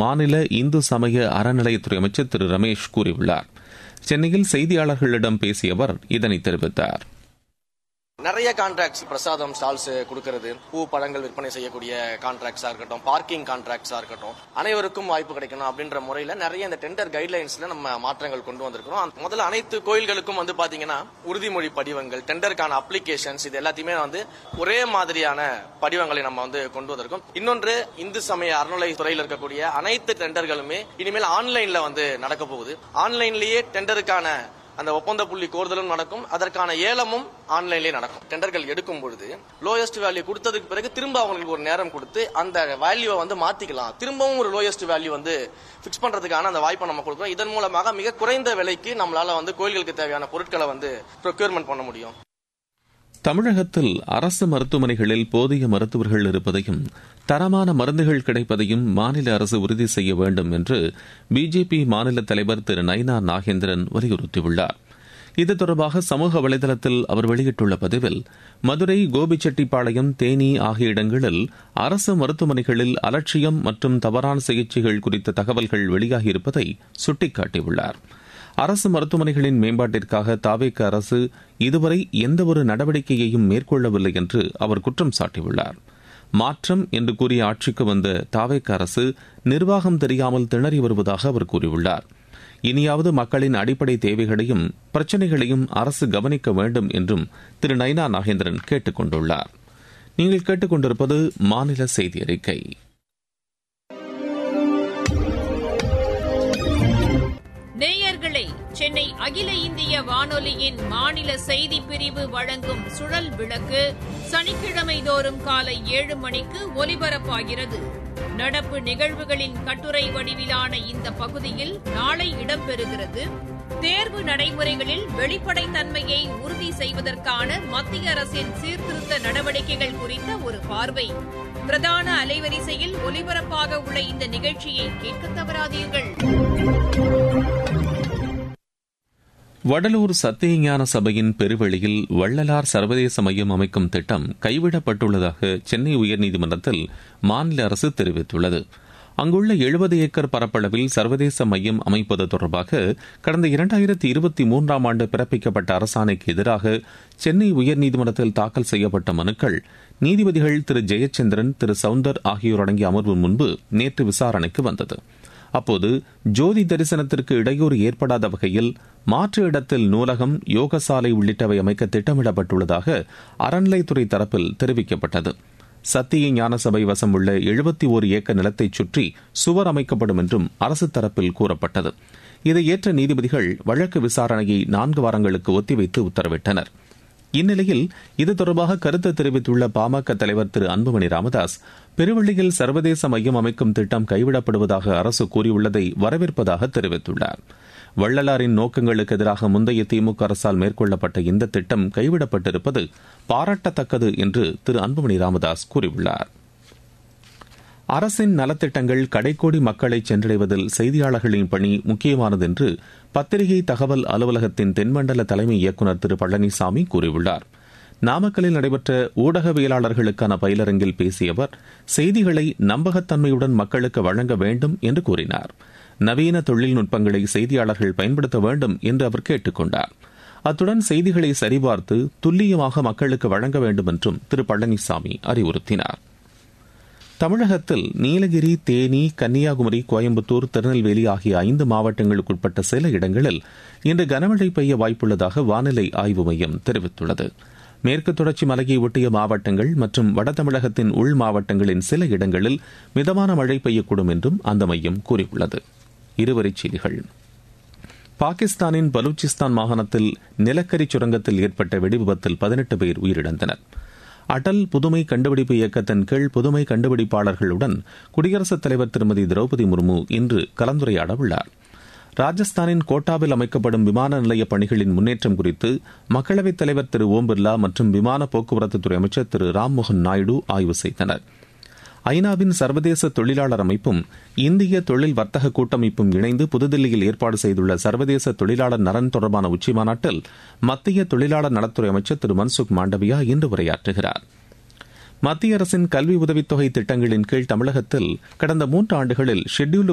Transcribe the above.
மாநில இந்து சமய அறநிலையத்துறை அமைச்சர் திரு ரமேஷ் கூறியுள்ளார் சென்னையில் செய்தியாளர்களிடம் பேசிய அவர் இதனை தெரிவித்தார் நிறைய கான்ட்ராக்ட்ஸ் பிரசாதம் ஸ்டால்ஸ் கொடுக்கறது பூ பழங்கள் விற்பனை செய்யக்கூடிய கான்ட்ராக்ட்ஸா இருக்கட்டும் பார்க்கிங் கான்ட்ராக்ட்ஸா இருக்கட்டும் அனைவருக்கும் வாய்ப்பு கிடைக்கணும் அப்படின்ற முறையில நிறைய இந்த டெண்டர் கைட்லைன்ஸ்ல நம்ம மாற்றங்கள் கொண்டு வந்திருக்கிறோம் முதல்ல அனைத்து கோயில்களுக்கும் வந்து பாத்தீங்கன்னா உறுதிமொழி படிவங்கள் டெண்டருக்கான அப்ளிகேஷன்ஸ் இது எல்லாத்தையுமே வந்து ஒரே மாதிரியான படிவங்களை நம்ம வந்து கொண்டு வந்திருக்கோம் இன்னொன்று இந்து சமய அறநிலை துறையில் இருக்கக்கூடிய அனைத்து டெண்டர்களுமே இனிமேல் ஆன்லைன்ல வந்து நடக்க போகுது ஆன்லைன்லயே டெண்டருக்கான அந்த ஒப்பந்த புள்ளி கோருதலும் நடக்கும் அதற்கான ஏலமும் ஆன்லைன்லேயே நடக்கும் டெண்டர்கள் எடுக்கும் பொழுது லோயஸ்ட் வேல்யூ கொடுத்ததுக்கு பிறகு திரும்ப அவங்களுக்கு ஒரு நேரம் கொடுத்து அந்த வேல்யூவை வந்து மாத்திக்கலாம் திரும்பவும் ஒரு லோயஸ்ட் வேல்யூ வந்து பிக்ஸ் பண்றதுக்கான அந்த வாய்ப்பை நம்ம கொடுக்குறோம் இதன் மூலமாக மிக குறைந்த விலைக்கு நம்மளால வந்து கோயில்களுக்கு தேவையான பொருட்களை வந்து ப்ரொக்யூர்மெண்ட் பண்ண முடியும் தமிழகத்தில் அரசு மருத்துவமனைகளில் போதிய மருத்துவர்கள் இருப்பதையும் தரமான மருந்துகள் கிடைப்பதையும் மாநில அரசு உறுதி செய்ய வேண்டும் என்று பிஜேபி மாநில தலைவர் திரு நைனா நாகேந்திரன் வலியுறுத்தியுள்ளார் இது தொடர்பாக சமூக வலைதளத்தில் அவர் வெளியிட்டுள்ள பதிவில் மதுரை கோபிச்செட்டிப்பாளையம் தேனி ஆகிய இடங்களில் அரசு மருத்துவமனைகளில் அலட்சியம் மற்றும் தவறான சிகிச்சைகள் குறித்த தகவல்கள் வெளியாகியிருப்பதை சுட்டிக்காட்டியுள்ளார் அரசு மருத்துவமனைகளின் மேம்பாட்டிற்காக தாவேக்க அரசு இதுவரை எந்தவொரு நடவடிக்கையையும் மேற்கொள்ளவில்லை என்று அவர் குற்றம் சாட்டியுள்ளார் மாற்றம் என்று கூறிய ஆட்சிக்கு வந்த தாவேக்க அரசு நிர்வாகம் தெரியாமல் திணறி வருவதாக அவர் கூறியுள்ளார் இனியாவது மக்களின் அடிப்படை தேவைகளையும் பிரச்சினைகளையும் அரசு கவனிக்க வேண்டும் என்றும் திரு நைனா நாகேந்திரன் கேட்டுக் கொண்டுள்ளார் நீங்கள் கேட்டுக்கொண்டிருப்பது மாநில செய்தி அறிக்கை நேயர்களே சென்னை அகில இந்திய வானொலியின் மாநில செய்தி பிரிவு வழங்கும் சுழல் விளக்கு சனிக்கிழமை தோறும் காலை ஏழு மணிக்கு ஒலிபரப்பாகிறது நடப்பு நிகழ்வுகளின் கட்டுரை வடிவிலான இந்த பகுதியில் நாளை இடம்பெறுகிறது தேர்வு நடைமுறைகளில் வெளிப்படைத்தன்மையை உறுதி செய்வதற்கான மத்திய அரசின் சீர்திருத்த நடவடிக்கைகள் குறித்த ஒரு பார்வை பிரதான அலைவரிசையில் ஒலிபரப்பாக உள்ள இந்த நிகழ்ச்சியை கேட்க தவறாதீர்கள் வடலூர் சத்தியஞான சபையின் பெருவெளியில் வள்ளலார் சர்வதேச மையம் அமைக்கும் திட்டம் கைவிடப்பட்டுள்ளதாக சென்னை உயர்நீதிமன்றத்தில் மாநில அரசு தெரிவித்துள்ளது அங்குள்ள எழுபது ஏக்கர் பரப்பளவில் சர்வதேச மையம் அமைப்பது தொடர்பாக கடந்த இரண்டாயிரத்தி இருபத்தி மூன்றாம் ஆண்டு பிறப்பிக்கப்பட்ட அரசாணைக்கு எதிராக சென்னை உயர்நீதிமன்றத்தில் தாக்கல் செய்யப்பட்ட மனுக்கள் நீதிபதிகள் திரு ஜெயச்சந்திரன் திரு சவுந்தர் ஆகியோர் அடங்கிய அமர்வு முன்பு நேற்று விசாரணைக்கு வந்தது அப்போது ஜோதி தரிசனத்திற்கு இடையூறு ஏற்படாத வகையில் மாற்று இடத்தில் நூலகம் யோகசாலை உள்ளிட்டவை அமைக்க திட்டமிடப்பட்டுள்ளதாக அறநிலைத்துறை தரப்பில் தெரிவிக்கப்பட்டது சத்திய ஞான சபை வசம் உள்ள எழுபத்தி ஓரு ஏக்கர் நிலத்தை சுற்றி சுவர் அமைக்கப்படும் என்றும் அரசு தரப்பில் கூறப்பட்டது இதை ஏற்ற நீதிபதிகள் வழக்கு விசாரணையை நான்கு வாரங்களுக்கு ஒத்திவைத்து உத்தரவிட்டனர் இந்நிலையில் இது தொடர்பாக கருத்து தெரிவித்துள்ள பாமக தலைவர் திரு அன்புமணி ராமதாஸ் பெருவள்ளியில் சர்வதேச மையம் அமைக்கும் திட்டம் கைவிடப்படுவதாக அரசு கூறியுள்ளதை வரவேற்பதாக தெரிவித்துள்ளார் வள்ளலாரின் நோக்கங்களுக்கு எதிராக முந்தைய திமுக அரசால் மேற்கொள்ளப்பட்ட இந்த திட்டம் கைவிடப்பட்டிருப்பது பாராட்டத்தக்கது என்று திரு அன்புமணி ராமதாஸ் கூறியுள்ளார் அரசின் நலத்திட்டங்கள் கடைக்கோடி மக்களை சென்றடைவதில் செய்தியாளர்களின் பணி முக்கியமானது என்று பத்திரிகை தகவல் அலுவலகத்தின் தென்மண்டல தலைமை இயக்குநர் திரு பழனிசாமி கூறியுள்ளார் நாமக்கல்லில் நடைபெற்ற ஊடகவியலாளர்களுக்கான பயிலரங்கில் பேசிய அவர் செய்திகளை நம்பகத்தன்மையுடன் மக்களுக்கு வழங்க வேண்டும் என்று கூறினார் நவீன தொழில்நுட்பங்களை செய்தியாளர்கள் பயன்படுத்த வேண்டும் என்று அவர் கேட்டுக் கொண்டார் அத்துடன் செய்திகளை சரிபார்த்து துல்லியமாக மக்களுக்கு வழங்க வேண்டும் என்றும் திரு பழனிசாமி அறிவுறுத்தினார் தமிழகத்தில் நீலகிரி தேனி கன்னியாகுமரி கோயம்புத்தூர் திருநெல்வேலி ஆகிய ஐந்து மாவட்டங்களுக்குட்பட்ட சில இடங்களில் இன்று கனமழை பெய்ய வாய்ப்புள்ளதாக வானிலை ஆய்வு மையம் தெரிவித்துள்ளது மேற்கு தொடர்ச்சி மலையை ஒட்டிய மாவட்டங்கள் மற்றும் வட தமிழகத்தின் உள் மாவட்டங்களின் சில இடங்களில் மிதமான மழை பெய்யக்கூடும் என்றும் அந்த மையம் கூறியுள்ளது இருவரிச் செய்திகள் பாகிஸ்தானின் பலூச்சிஸ்தான் மாகாணத்தில் நிலக்கரி சுரங்கத்தில் ஏற்பட்ட வெடிவிபத்தில் பதினெட்டு பேர் உயிரிழந்தனர் அடல் புதுமை கண்டுபிடிப்பு இயக்கத்தின் கீழ் புதுமை கண்டுபிடிப்பாளர்களுடன் குடியரசுத் தலைவர் திருமதி திரௌபதி முர்மு இன்று கலந்துரையாட உள்ளார் ராஜஸ்தானின் கோட்டாவில் அமைக்கப்படும் விமான நிலைய பணிகளின் முன்னேற்றம் குறித்து மக்களவைத் தலைவர் திரு ஓம் பிர்லா மற்றும் விமான போக்குவரத்துத்துறை அமைச்சர் திரு ராம்மோகன் நாயுடு ஆய்வு செய்தனர் ஐநாவின் சர்வதேச தொழிலாளர் அமைப்பும் இந்திய தொழில் வர்த்தக கூட்டமைப்பும் இணைந்து புதுதில்லியில் ஏற்பாடு செய்துள்ள சர்வதேச தொழிலாளர் நலன் தொடர்பான உச்சிமாநாட்டில் மத்திய தொழிலாளர் நலத்துறை அமைச்சர் திரு மன்சுக் மாண்டவியா இன்று உரையாற்றுகிறார் மத்திய அரசின் கல்வி உதவித்தொகை திட்டங்களின் கீழ் தமிழகத்தில் கடந்த மூன்று ஆண்டுகளில் ஷெட்யூல்டு